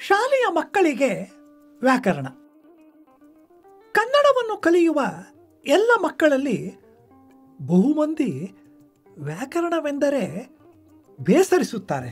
ಶಾಲೆಯ ಮಕ್ಕಳಿಗೆ ವ್ಯಾಕರಣ ಕನ್ನಡವನ್ನು ಕಲಿಯುವ ಎಲ್ಲ ಮಕ್ಕಳಲ್ಲಿ ಬಹುಮಂದಿ ವ್ಯಾಕರಣವೆಂದರೆ ಬೇಸರಿಸುತ್ತಾರೆ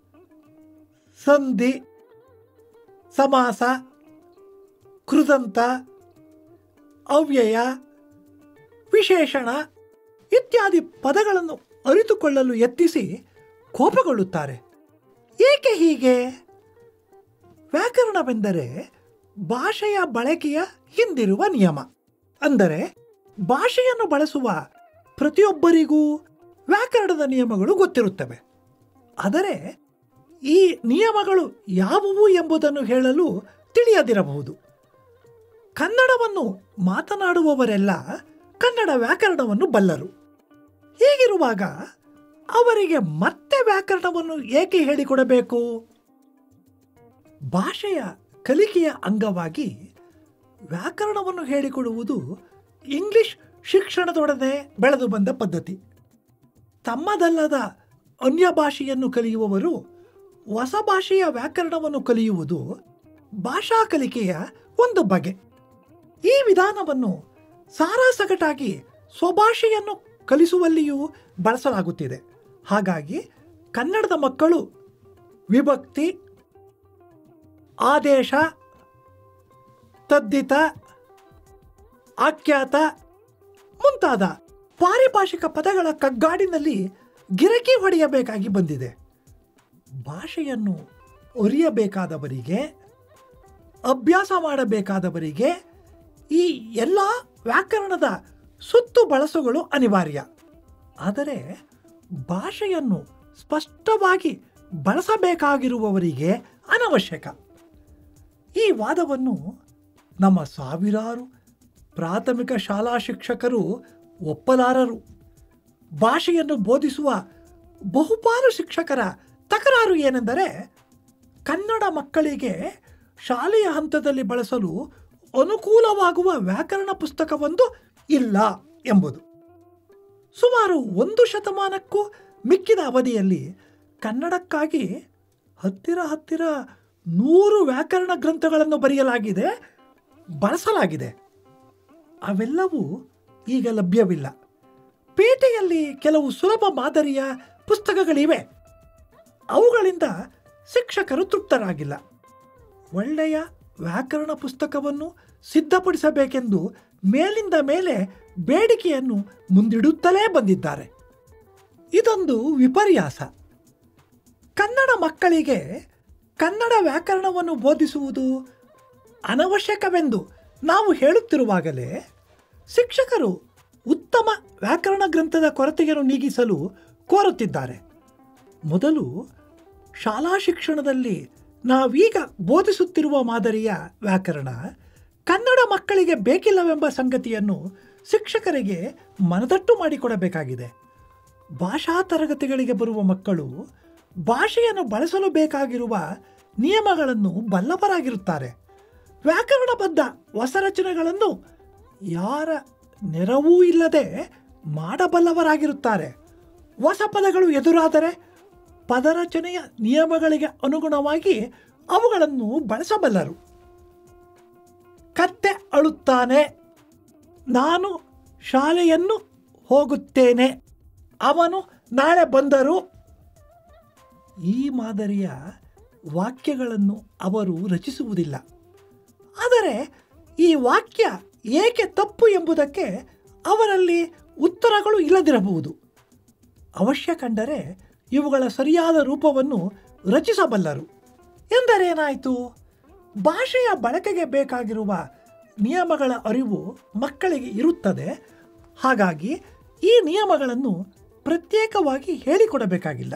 ಸಂಧಿ ಸಮಾಸ ಕೃದಂತ ಅವ್ಯಯ ವಿಶೇಷಣ ಇತ್ಯಾದಿ ಪದಗಳನ್ನು ಅರಿತುಕೊಳ್ಳಲು ಯತ್ನಿಸಿ ಕೋಪಗೊಳ್ಳುತ್ತಾರೆ ಏಕೆ ಹೀಗೆ ವ್ಯಾಕರಣವೆಂದರೆ ಭಾಷೆಯ ಬಳಕೆಯ ಹಿಂದಿರುವ ನಿಯಮ ಅಂದರೆ ಭಾಷೆಯನ್ನು ಬಳಸುವ ಪ್ರತಿಯೊಬ್ಬರಿಗೂ ವ್ಯಾಕರಣದ ನಿಯಮಗಳು ಗೊತ್ತಿರುತ್ತವೆ ಆದರೆ ಈ ನಿಯಮಗಳು ಯಾವುವು ಎಂಬುದನ್ನು ಹೇಳಲು ತಿಳಿಯದಿರಬಹುದು ಕನ್ನಡವನ್ನು ಮಾತನಾಡುವವರೆಲ್ಲ ಕನ್ನಡ ವ್ಯಾಕರಣವನ್ನು ಬಲ್ಲರು ಹೀಗಿರುವಾಗ ಅವರಿಗೆ ಮತ್ತೆ ವ್ಯಾಕರಣವನ್ನು ಏಕೆ ಹೇಳಿಕೊಡಬೇಕು ಭಾಷೆಯ ಕಲಿಕೆಯ ಅಂಗವಾಗಿ ವ್ಯಾಕರಣವನ್ನು ಹೇಳಿಕೊಡುವುದು ಇಂಗ್ಲಿಷ್ ಶಿಕ್ಷಣದೊಡನೆ ಬೆಳೆದು ಬಂದ ಪದ್ಧತಿ ತಮ್ಮದಲ್ಲದ ಅನ್ಯ ಭಾಷೆಯನ್ನು ಕಲಿಯುವವರು ಹೊಸ ಭಾಷೆಯ ವ್ಯಾಕರಣವನ್ನು ಕಲಿಯುವುದು ಭಾಷಾ ಕಲಿಕೆಯ ಒಂದು ಬಗೆ ಈ ವಿಧಾನವನ್ನು ಸಾರಾಸಗಟಾಗಿ ಸ್ವಭಾಷೆಯನ್ನು ಕಲಿಸುವಲ್ಲಿಯೂ ಬಳಸಲಾಗುತ್ತಿದೆ ಹಾಗಾಗಿ ಕನ್ನಡದ ಮಕ್ಕಳು ವಿಭಕ್ತಿ ಆದೇಶ ತದ್ದಿತ ಆಖ್ಯಾತ ಮುಂತಾದ ಪಾರಿಭಾಷಿಕ ಪದಗಳ ಕಗ್ಗಾಡಿನಲ್ಲಿ ಗಿರಕಿ ಹೊಡೆಯಬೇಕಾಗಿ ಬಂದಿದೆ ಭಾಷೆಯನ್ನು ಅರಿಯಬೇಕಾದವರಿಗೆ ಅಭ್ಯಾಸ ಮಾಡಬೇಕಾದವರಿಗೆ ಈ ಎಲ್ಲ ವ್ಯಾಕರಣದ ಸುತ್ತು ಬಳಸುಗಳು ಅನಿವಾರ್ಯ ಆದರೆ ಭಾಷೆಯನ್ನು ಸ್ಪಷ್ಟವಾಗಿ ಬಳಸಬೇಕಾಗಿರುವವರಿಗೆ ಅನವಶ್ಯಕ ಈ ವಾದವನ್ನು ನಮ್ಮ ಸಾವಿರಾರು ಪ್ರಾಥಮಿಕ ಶಾಲಾ ಶಿಕ್ಷಕರು ಒಪ್ಪಲಾರರು ಭಾಷೆಯನ್ನು ಬೋಧಿಸುವ ಬಹುಪಾಲು ಶಿಕ್ಷಕರ ತಕರಾರು ಏನೆಂದರೆ ಕನ್ನಡ ಮಕ್ಕಳಿಗೆ ಶಾಲೆಯ ಹಂತದಲ್ಲಿ ಬಳಸಲು ಅನುಕೂಲವಾಗುವ ವ್ಯಾಕರಣ ಪುಸ್ತಕವೊಂದು ಇಲ್ಲ ಎಂಬುದು ಸುಮಾರು ಒಂದು ಶತಮಾನಕ್ಕೂ ಮಿಕ್ಕಿದ ಅವಧಿಯಲ್ಲಿ ಕನ್ನಡಕ್ಕಾಗಿ ಹತ್ತಿರ ಹತ್ತಿರ ನೂರು ವ್ಯಾಕರಣ ಗ್ರಂಥಗಳನ್ನು ಬರೆಯಲಾಗಿದೆ ಬಳಸಲಾಗಿದೆ ಅವೆಲ್ಲವೂ ಈಗ ಲಭ್ಯವಿಲ್ಲ ಪೇಟೆಯಲ್ಲಿ ಕೆಲವು ಸುಲಭ ಮಾದರಿಯ ಪುಸ್ತಕಗಳಿವೆ ಅವುಗಳಿಂದ ಶಿಕ್ಷಕರು ತೃಪ್ತರಾಗಿಲ್ಲ ಒಳ್ಳೆಯ ವ್ಯಾಕರಣ ಪುಸ್ತಕವನ್ನು ಸಿದ್ಧಪಡಿಸಬೇಕೆಂದು ಮೇಲಿಂದ ಮೇಲೆ ಬೇಡಿಕೆಯನ್ನು ಮುಂದಿಡುತ್ತಲೇ ಬಂದಿದ್ದಾರೆ ಇದೊಂದು ವಿಪರ್ಯಾಸ ಕನ್ನಡ ಮಕ್ಕಳಿಗೆ ಕನ್ನಡ ವ್ಯಾಕರಣವನ್ನು ಬೋಧಿಸುವುದು ಅನವಶ್ಯಕವೆಂದು ನಾವು ಹೇಳುತ್ತಿರುವಾಗಲೇ ಶಿಕ್ಷಕರು ಉತ್ತಮ ವ್ಯಾಕರಣ ಗ್ರಂಥದ ಕೊರತೆಯನ್ನು ನೀಗಿಸಲು ಕೋರುತ್ತಿದ್ದಾರೆ ಮೊದಲು ಶಾಲಾ ಶಿಕ್ಷಣದಲ್ಲಿ ನಾವೀಗ ಬೋಧಿಸುತ್ತಿರುವ ಮಾದರಿಯ ವ್ಯಾಕರಣ ಕನ್ನಡ ಮಕ್ಕಳಿಗೆ ಬೇಕಿಲ್ಲವೆಂಬ ಸಂಗತಿಯನ್ನು ಶಿಕ್ಷಕರಿಗೆ ಮನದಟ್ಟು ಮಾಡಿಕೊಡಬೇಕಾಗಿದೆ ಭಾಷಾ ತರಗತಿಗಳಿಗೆ ಬರುವ ಮಕ್ಕಳು ಭಾಷೆಯನ್ನು ಬಳಸಲು ಬೇಕಾಗಿರುವ ನಿಯಮಗಳನ್ನು ಬಲ್ಲವರಾಗಿರುತ್ತಾರೆ ವ್ಯಾಕರಣಬದ್ಧ ಹೊಸ ರಚನೆಗಳನ್ನು ಯಾರ ನೆರವೂ ಇಲ್ಲದೆ ಮಾಡಬಲ್ಲವರಾಗಿರುತ್ತಾರೆ ಹೊಸ ಪದಗಳು ಎದುರಾದರೆ ಪದರಚನೆಯ ನಿಯಮಗಳಿಗೆ ಅನುಗುಣವಾಗಿ ಅವುಗಳನ್ನು ಬಳಸಬಲ್ಲರು ಕತ್ತೆ ಅಳುತ್ತಾನೆ ನಾನು ಶಾಲೆಯನ್ನು ಹೋಗುತ್ತೇನೆ ಅವನು ನಾಳೆ ಬಂದರು ಈ ಮಾದರಿಯ ವಾಕ್ಯಗಳನ್ನು ಅವರು ರಚಿಸುವುದಿಲ್ಲ ಆದರೆ ಈ ವಾಕ್ಯ ಏಕೆ ತಪ್ಪು ಎಂಬುದಕ್ಕೆ ಅವರಲ್ಲಿ ಉತ್ತರಗಳು ಇಲ್ಲದಿರಬಹುದು ಅವಶ್ಯ ಕಂಡರೆ ಇವುಗಳ ಸರಿಯಾದ ರೂಪವನ್ನು ರಚಿಸಬಲ್ಲರು ಎಂದರೇನಾಯಿತು ಭಾಷೆಯ ಬಳಕೆಗೆ ಬೇಕಾಗಿರುವ ನಿಯಮಗಳ ಅರಿವು ಮಕ್ಕಳಿಗೆ ಇರುತ್ತದೆ ಹಾಗಾಗಿ ಈ ನಿಯಮಗಳನ್ನು ಪ್ರತ್ಯೇಕವಾಗಿ ಹೇಳಿಕೊಡಬೇಕಾಗಿಲ್ಲ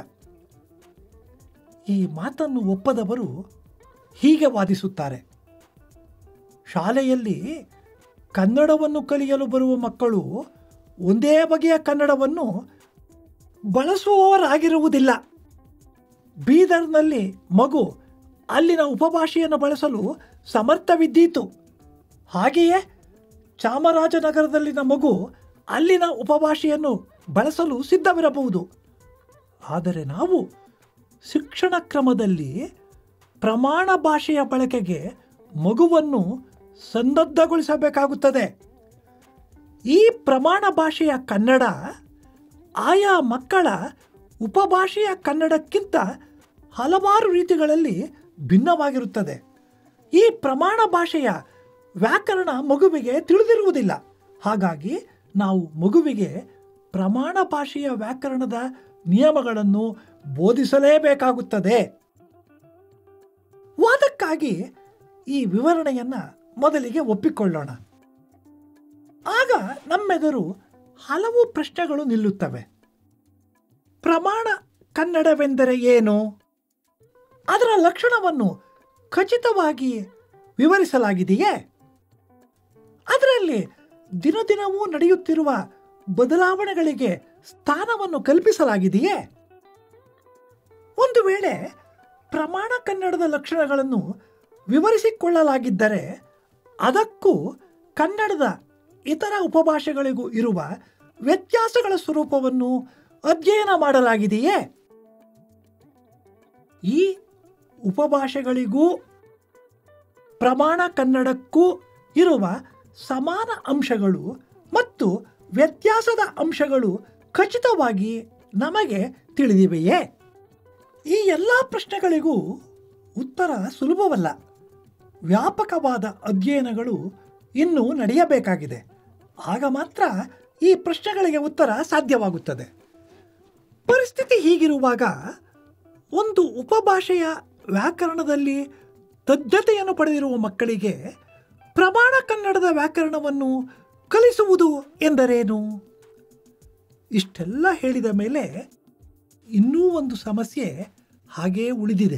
ಈ ಮಾತನ್ನು ಒಪ್ಪದವರು ಹೀಗೆ ವಾದಿಸುತ್ತಾರೆ ಶಾಲೆಯಲ್ಲಿ ಕನ್ನಡವನ್ನು ಕಲಿಯಲು ಬರುವ ಮಕ್ಕಳು ಒಂದೇ ಬಗೆಯ ಕನ್ನಡವನ್ನು ಬಳಸುವವರಾಗಿರುವುದಿಲ್ಲ ಬೀದರ್ನಲ್ಲಿ ಮಗು ಅಲ್ಲಿನ ಉಪಭಾಷೆಯನ್ನು ಬಳಸಲು ಸಮರ್ಥವಿದ್ದೀತು ಹಾಗೆಯೇ ಚಾಮರಾಜನಗರದಲ್ಲಿನ ಮಗು ಅಲ್ಲಿನ ಉಪಭಾಷೆಯನ್ನು ಬಳಸಲು ಸಿದ್ಧವಿರಬಹುದು ಆದರೆ ನಾವು ಶಿಕ್ಷಣ ಕ್ರಮದಲ್ಲಿ ಪ್ರಮಾಣ ಭಾಷೆಯ ಬಳಕೆಗೆ ಮಗುವನ್ನು ಸನ್ನದ್ಧಗೊಳಿಸಬೇಕಾಗುತ್ತದೆ ಈ ಪ್ರಮಾಣ ಭಾಷೆಯ ಕನ್ನಡ ಆಯಾ ಮಕ್ಕಳ ಉಪಭಾಷೆಯ ಕನ್ನಡಕ್ಕಿಂತ ಹಲವಾರು ರೀತಿಗಳಲ್ಲಿ ಭಿನ್ನವಾಗಿರುತ್ತದೆ ಈ ಪ್ರಮಾಣ ಭಾಷೆಯ ವ್ಯಾಕರಣ ಮಗುವಿಗೆ ತಿಳಿದಿರುವುದಿಲ್ಲ ಹಾಗಾಗಿ ನಾವು ಮಗುವಿಗೆ ಪ್ರಮಾಣ ಭಾಷೆಯ ವ್ಯಾಕರಣದ ನಿಯಮಗಳನ್ನು ಬೋಧಿಸಲೇಬೇಕಾಗುತ್ತದೆ ವಾದಕ್ಕಾಗಿ ಈ ವಿವರಣೆಯನ್ನು ಮೊದಲಿಗೆ ಒಪ್ಪಿಕೊಳ್ಳೋಣ ಆಗ ನಮ್ಮೆದುರು ಹಲವು ಪ್ರಶ್ನೆಗಳು ನಿಲ್ಲುತ್ತವೆ ಪ್ರಮಾಣ ಕನ್ನಡವೆಂದರೆ ಏನು ಅದರ ಲಕ್ಷಣವನ್ನು ಖಚಿತವಾಗಿ ವಿವರಿಸಲಾಗಿದೆಯೇ ಅದರಲ್ಲಿ ದಿನದಿನವೂ ನಡೆಯುತ್ತಿರುವ ಬದಲಾವಣೆಗಳಿಗೆ ಸ್ಥಾನವನ್ನು ಕಲ್ಪಿಸಲಾಗಿದೆಯೇ ಒಂದು ವೇಳೆ ಪ್ರಮಾಣ ಕನ್ನಡದ ಲಕ್ಷಣಗಳನ್ನು ವಿವರಿಸಿಕೊಳ್ಳಲಾಗಿದ್ದರೆ ಅದಕ್ಕೂ ಕನ್ನಡದ ಇತರ ಉಪಭಾಷೆಗಳಿಗೂ ಇರುವ ವ್ಯತ್ಯಾಸಗಳ ಸ್ವರೂಪವನ್ನು ಅಧ್ಯಯನ ಮಾಡಲಾಗಿದೆಯೇ ಈ ಉಪಭಾಷೆಗಳಿಗೂ ಪ್ರಮಾಣ ಕನ್ನಡಕ್ಕೂ ಇರುವ ಸಮಾನ ಅಂಶಗಳು ಮತ್ತು ವ್ಯತ್ಯಾಸದ ಅಂಶಗಳು ಖಚಿತವಾಗಿ ನಮಗೆ ತಿಳಿದಿವೆಯೇ ಈ ಎಲ್ಲ ಪ್ರಶ್ನೆಗಳಿಗೂ ಉತ್ತರ ಸುಲಭವಲ್ಲ ವ್ಯಾಪಕವಾದ ಅಧ್ಯಯನಗಳು ಇನ್ನೂ ನಡೆಯಬೇಕಾಗಿದೆ ಆಗ ಮಾತ್ರ ಈ ಪ್ರಶ್ನೆಗಳಿಗೆ ಉತ್ತರ ಸಾಧ್ಯವಾಗುತ್ತದೆ ಪರಿಸ್ಥಿತಿ ಹೀಗಿರುವಾಗ ಒಂದು ಉಪಭಾಷೆಯ ವ್ಯಾಕರಣದಲ್ಲಿ ತಜ್ಞತೆಯನ್ನು ಪಡೆದಿರುವ ಮಕ್ಕಳಿಗೆ ಪ್ರಮಾಣ ಕನ್ನಡದ ವ್ಯಾಕರಣವನ್ನು ಕಲಿಸುವುದು ಎಂದರೇನು ಇಷ್ಟೆಲ್ಲ ಹೇಳಿದ ಮೇಲೆ ಇನ್ನೂ ಒಂದು ಸಮಸ್ಯೆ ಹಾಗೇ ಉಳಿದಿದೆ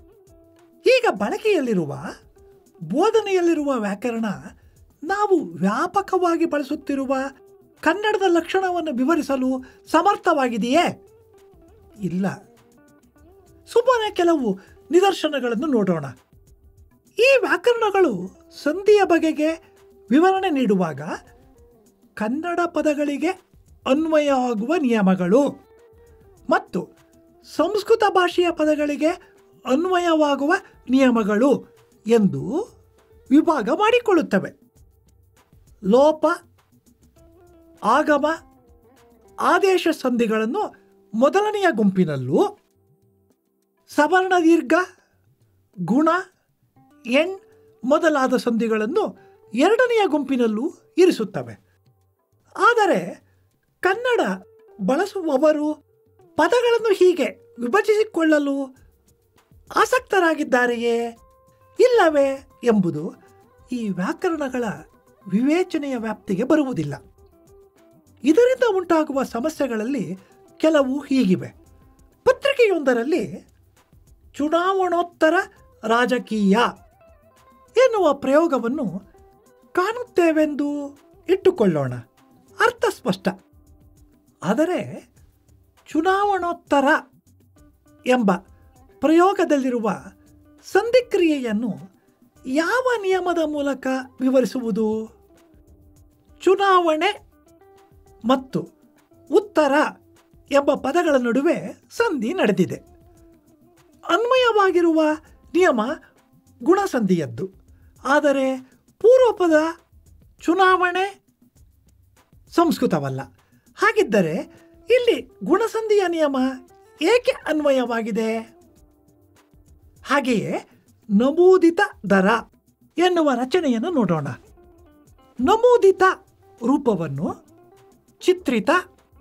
ಈಗ ಬಳಕೆಯಲ್ಲಿರುವ ಬೋಧನೆಯಲ್ಲಿರುವ ವ್ಯಾಕರಣ ನಾವು ವ್ಯಾಪಕವಾಗಿ ಬಳಸುತ್ತಿರುವ ಕನ್ನಡದ ಲಕ್ಷಣವನ್ನು ವಿವರಿಸಲು ಸಮರ್ಥವಾಗಿದೆಯೇ ಇಲ್ಲ ಸುಮ್ಮನೆ ಕೆಲವು ನಿದರ್ಶನಗಳನ್ನು ನೋಡೋಣ ಈ ವ್ಯಾಕರಣಗಳು ಸಂಧಿಯ ಬಗೆಗೆ ವಿವರಣೆ ನೀಡುವಾಗ ಕನ್ನಡ ಪದಗಳಿಗೆ ಅನ್ವಯವಾಗುವ ನಿಯಮಗಳು ಮತ್ತು ಸಂಸ್ಕೃತ ಭಾಷೆಯ ಪದಗಳಿಗೆ ಅನ್ವಯವಾಗುವ ನಿಯಮಗಳು ಎಂದು ವಿಭಾಗ ಮಾಡಿಕೊಳ್ಳುತ್ತವೆ ಲೋಪ ಆಗಮ ಆದೇಶ ಸಂಧಿಗಳನ್ನು ಮೊದಲನೆಯ ಗುಂಪಿನಲ್ಲೂ ಸವರ್ಣ ದೀರ್ಘ ಗುಣ ಎಣ್ ಮೊದಲಾದ ಸಂಧಿಗಳನ್ನು ಎರಡನೆಯ ಗುಂಪಿನಲ್ಲೂ ಇರಿಸುತ್ತವೆ ಆದರೆ ಕನ್ನಡ ಬಳಸುವವರು ಪದಗಳನ್ನು ಹೀಗೆ ವಿಭಜಿಸಿಕೊಳ್ಳಲು ಆಸಕ್ತರಾಗಿದ್ದಾರೆಯೇ ಇಲ್ಲವೇ ಎಂಬುದು ಈ ವ್ಯಾಕರಣಗಳ ವಿವೇಚನೆಯ ವ್ಯಾಪ್ತಿಗೆ ಬರುವುದಿಲ್ಲ ಇದರಿಂದ ಉಂಟಾಗುವ ಸಮಸ್ಯೆಗಳಲ್ಲಿ ಕೆಲವು ಹೀಗಿವೆ ಪತ್ರಿಕೆಯೊಂದರಲ್ಲಿ ಚುನಾವಣೋತ್ತರ ರಾಜಕೀಯ ಎನ್ನುವ ಪ್ರಯೋಗವನ್ನು ಕಾಣುತ್ತೇವೆಂದು ಇಟ್ಟುಕೊಳ್ಳೋಣ ಅರ್ಥ ಸ್ಪಷ್ಟ ಆದರೆ ಚುನಾವಣೋತ್ತರ ಎಂಬ ಪ್ರಯೋಗದಲ್ಲಿರುವ ಸಂಧಿಕ್ರಿಯೆಯನ್ನು ಯಾವ ನಿಯಮದ ಮೂಲಕ ವಿವರಿಸುವುದು ಚುನಾವಣೆ ಮತ್ತು ಉತ್ತರ ಎಂಬ ಪದಗಳ ನಡುವೆ ಸಂಧಿ ನಡೆದಿದೆ ಅನ್ವಯವಾಗಿರುವ ನಿಯಮ ಗುಣಸಂಧಿಯದ್ದು ಆದರೆ ಪೂರ್ವಪದ ಚುನಾವಣೆ ಸಂಸ್ಕೃತವಲ್ಲ ಹಾಗಿದ್ದರೆ ಇಲ್ಲಿ ಗುಣಸಂಧಿಯ ನಿಯಮ ಏಕೆ ಅನ್ವಯವಾಗಿದೆ ಹಾಗೆಯೇ ನಮೂದಿತ ದರ ಎನ್ನುವ ರಚನೆಯನ್ನು ನೋಡೋಣ ನಮೂದಿತ ರೂಪವನ್ನು ಚಿತ್ರಿತ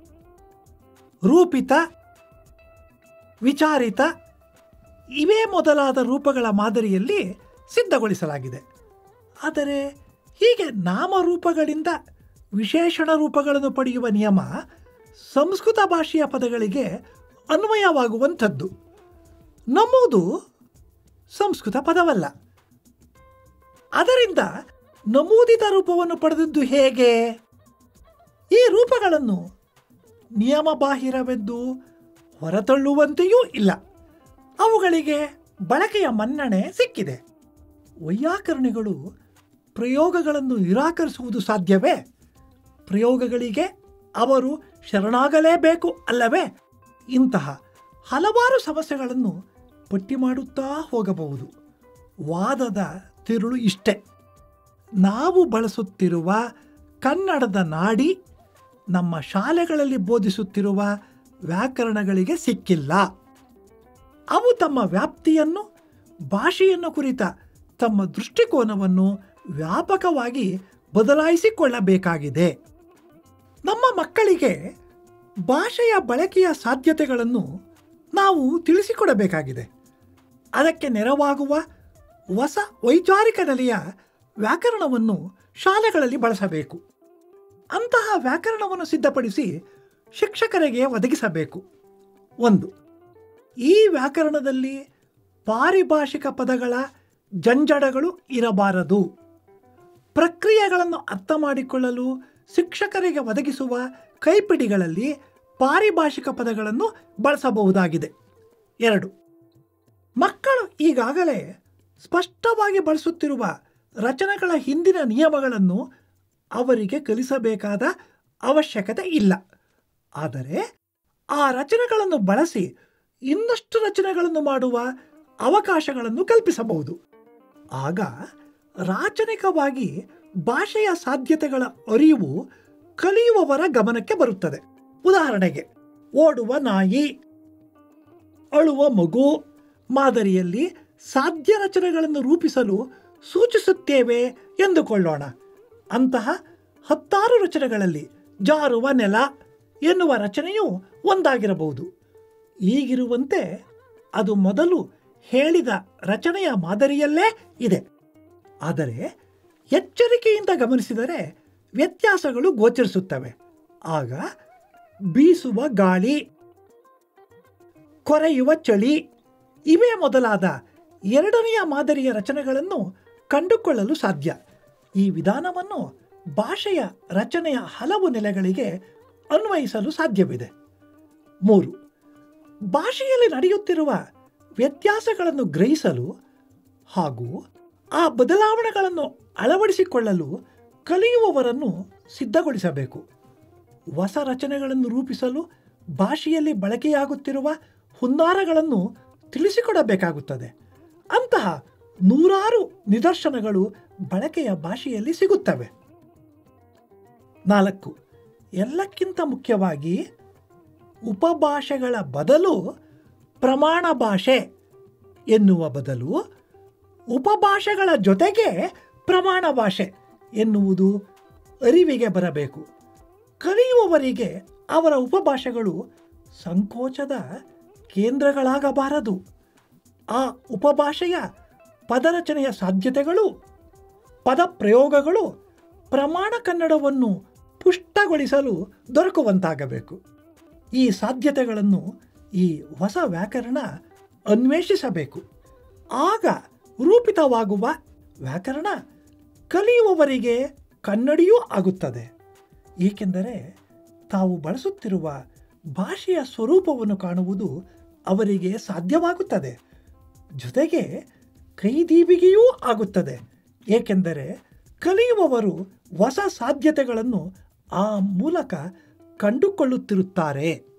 ರೂಪಿತ ವಿಚಾರಿತ ಇವೇ ಮೊದಲಾದ ರೂಪಗಳ ಮಾದರಿಯಲ್ಲಿ ಸಿದ್ಧಗೊಳಿಸಲಾಗಿದೆ ಆದರೆ ಹೀಗೆ ನಾಮರೂಪಗಳಿಂದ ವಿಶೇಷಣ ರೂಪಗಳನ್ನು ಪಡೆಯುವ ನಿಯಮ ಸಂಸ್ಕೃತ ಭಾಷೆಯ ಪದಗಳಿಗೆ ಅನ್ವಯವಾಗುವಂಥದ್ದು ನಮ್ಮದು ಸಂಸ್ಕೃತ ಪದವಲ್ಲ ಅದರಿಂದ ನಮೂದಿತ ರೂಪವನ್ನು ಪಡೆದದ್ದು ಹೇಗೆ ಈ ರೂಪಗಳನ್ನು ನಿಯಮಬಾಹಿರವೆಂದು ಹೊರತಳ್ಳುವಂತೆಯೂ ಇಲ್ಲ ಅವುಗಳಿಗೆ ಬಳಕೆಯ ಮನ್ನಣೆ ಸಿಕ್ಕಿದೆ ವೈಯಾಕರಣಿಗಳು ಪ್ರಯೋಗಗಳನ್ನು ನಿರಾಕರಿಸುವುದು ಸಾಧ್ಯವೇ ಪ್ರಯೋಗಗಳಿಗೆ ಅವರು ಶರಣಾಗಲೇಬೇಕು ಅಲ್ಲವೇ ಇಂತಹ ಹಲವಾರು ಸಮಸ್ಯೆಗಳನ್ನು ಪಟ್ಟಿ ಮಾಡುತ್ತಾ ಹೋಗಬಹುದು ವಾದದ ತಿರುಳು ಇಷ್ಟೆ ನಾವು ಬಳಸುತ್ತಿರುವ ಕನ್ನಡದ ನಾಡಿ ನಮ್ಮ ಶಾಲೆಗಳಲ್ಲಿ ಬೋಧಿಸುತ್ತಿರುವ ವ್ಯಾಕರಣಗಳಿಗೆ ಸಿಕ್ಕಿಲ್ಲ ಅವು ತಮ್ಮ ವ್ಯಾಪ್ತಿಯನ್ನು ಭಾಷೆಯನ್ನು ಕುರಿತ ತಮ್ಮ ದೃಷ್ಟಿಕೋನವನ್ನು ವ್ಯಾಪಕವಾಗಿ ಬದಲಾಯಿಸಿಕೊಳ್ಳಬೇಕಾಗಿದೆ ನಮ್ಮ ಮಕ್ಕಳಿಗೆ ಭಾಷೆಯ ಬಳಕೆಯ ಸಾಧ್ಯತೆಗಳನ್ನು ನಾವು ತಿಳಿಸಿಕೊಡಬೇಕಾಗಿದೆ ಅದಕ್ಕೆ ನೆರವಾಗುವ ಹೊಸ ವೈಚಾರಿಕ ನೆಲೆಯ ವ್ಯಾಕರಣವನ್ನು ಶಾಲೆಗಳಲ್ಲಿ ಬಳಸಬೇಕು ಅಂತಹ ವ್ಯಾಕರಣವನ್ನು ಸಿದ್ಧಪಡಿಸಿ ಶಿಕ್ಷಕರಿಗೆ ಒದಗಿಸಬೇಕು ಒಂದು ಈ ವ್ಯಾಕರಣದಲ್ಲಿ ಪಾರಿಭಾಷಿಕ ಪದಗಳ ಜಂಜಡಗಳು ಇರಬಾರದು ಪ್ರಕ್ರಿಯೆಗಳನ್ನು ಅರ್ಥ ಮಾಡಿಕೊಳ್ಳಲು ಶಿಕ್ಷಕರಿಗೆ ಒದಗಿಸುವ ಕೈಪಿಡಿಗಳಲ್ಲಿ ಪಾರಿಭಾಷಿಕ ಪದಗಳನ್ನು ಬಳಸಬಹುದಾಗಿದೆ ಎರಡು ಮಕ್ಕಳು ಈಗಾಗಲೇ ಸ್ಪಷ್ಟವಾಗಿ ಬಳಸುತ್ತಿರುವ ರಚನೆಗಳ ಹಿಂದಿನ ನಿಯಮಗಳನ್ನು ಅವರಿಗೆ ಕಲಿಸಬೇಕಾದ ಅವಶ್ಯಕತೆ ಇಲ್ಲ ಆದರೆ ಆ ರಚನೆಗಳನ್ನು ಬಳಸಿ ಇನ್ನಷ್ಟು ರಚನೆಗಳನ್ನು ಮಾಡುವ ಅವಕಾಶಗಳನ್ನು ಕಲ್ಪಿಸಬಹುದು ಆಗ ರಾಚನಿಕವಾಗಿ ಭಾಷೆಯ ಸಾಧ್ಯತೆಗಳ ಅರಿವು ಕಲಿಯುವವರ ಗಮನಕ್ಕೆ ಬರುತ್ತದೆ ಉದಾಹರಣೆಗೆ ಓಡುವ ನಾಯಿ ಅಳುವ ಮಗು ಮಾದರಿಯಲ್ಲಿ ಸಾಧ್ಯ ರಚನೆಗಳನ್ನು ರೂಪಿಸಲು ಸೂಚಿಸುತ್ತೇವೆ ಎಂದುಕೊಳ್ಳೋಣ ಅಂತಹ ಹತ್ತಾರು ರಚನೆಗಳಲ್ಲಿ ಜಾರುವ ನೆಲ ಎನ್ನುವ ರಚನೆಯು ಒಂದಾಗಿರಬಹುದು ಈಗಿರುವಂತೆ ಅದು ಮೊದಲು ಹೇಳಿದ ರಚನೆಯ ಮಾದರಿಯಲ್ಲೇ ಇದೆ ಆದರೆ ಎಚ್ಚರಿಕೆಯಿಂದ ಗಮನಿಸಿದರೆ ವ್ಯತ್ಯಾಸಗಳು ಗೋಚರಿಸುತ್ತವೆ ಆಗ ಬೀಸುವ ಗಾಳಿ ಕೊರೆಯುವ ಚಳಿ ಇವೇ ಮೊದಲಾದ ಎರಡನೆಯ ಮಾದರಿಯ ರಚನೆಗಳನ್ನು ಕಂಡುಕೊಳ್ಳಲು ಸಾಧ್ಯ ಈ ವಿಧಾನವನ್ನು ಭಾಷೆಯ ರಚನೆಯ ಹಲವು ನೆಲೆಗಳಿಗೆ ಅನ್ವಯಿಸಲು ಸಾಧ್ಯವಿದೆ ಮೂರು ಭಾಷೆಯಲ್ಲಿ ನಡೆಯುತ್ತಿರುವ ವ್ಯತ್ಯಾಸಗಳನ್ನು ಗ್ರಹಿಸಲು ಹಾಗೂ ಆ ಬದಲಾವಣೆಗಳನ್ನು ಅಳವಡಿಸಿಕೊಳ್ಳಲು ಕಲಿಯುವವರನ್ನು ಸಿದ್ಧಗೊಳಿಸಬೇಕು ಹೊಸ ರಚನೆಗಳನ್ನು ರೂಪಿಸಲು ಭಾಷೆಯಲ್ಲಿ ಬಳಕೆಯಾಗುತ್ತಿರುವ ಹುನ್ನಾರಗಳನ್ನು ತಿಳಿಸಿಕೊಡಬೇಕಾಗುತ್ತದೆ ಅಂತಹ ನೂರಾರು ನಿದರ್ಶನಗಳು ಬಳಕೆಯ ಭಾಷೆಯಲ್ಲಿ ಸಿಗುತ್ತವೆ ನಾಲ್ಕು ಎಲ್ಲಕ್ಕಿಂತ ಮುಖ್ಯವಾಗಿ ಉಪಭಾಷೆಗಳ ಬದಲು ಪ್ರಮಾಣ ಭಾಷೆ ಎನ್ನುವ ಬದಲು ಉಪಭಾಷೆಗಳ ಜೊತೆಗೆ ಪ್ರಮಾಣ ಭಾಷೆ ಎನ್ನುವುದು ಅರಿವಿಗೆ ಬರಬೇಕು ಕಲಿಯುವವರಿಗೆ ಅವರ ಉಪಭಾಷೆಗಳು ಸಂಕೋಚದ ಕೇಂದ್ರಗಳಾಗಬಾರದು ಆ ಉಪಭಾಷೆಯ ಪದರಚನೆಯ ಸಾಧ್ಯತೆಗಳು ಪದಪ್ರಯೋಗಗಳು ಪ್ರಮಾಣ ಕನ್ನಡವನ್ನು ಪುಷ್ಟಗೊಳಿಸಲು ದೊರಕುವಂತಾಗಬೇಕು ಈ ಸಾಧ್ಯತೆಗಳನ್ನು ಈ ಹೊಸ ವ್ಯಾಕರಣ ಅನ್ವೇಷಿಸಬೇಕು ಆಗ ರೂಪಿತವಾಗುವ ವ್ಯಾಕರಣ ಕಲಿಯುವವರಿಗೆ ಕನ್ನಡಿಯೂ ಆಗುತ್ತದೆ ಏಕೆಂದರೆ ತಾವು ಬಳಸುತ್ತಿರುವ ಭಾಷೆಯ ಸ್ವರೂಪವನ್ನು ಕಾಣುವುದು ಅವರಿಗೆ ಸಾಧ್ಯವಾಗುತ್ತದೆ ಜೊತೆಗೆ ಕೈದೀವಿಗೆಯೂ ಆಗುತ್ತದೆ ಏಕೆಂದರೆ ಕಲಿಯುವವರು ಹೊಸ ಸಾಧ್ಯತೆಗಳನ್ನು ಆ ಮೂಲಕ ಕಂಡುಕೊಳ್ಳುತ್ತಿರುತ್ತಾರೆ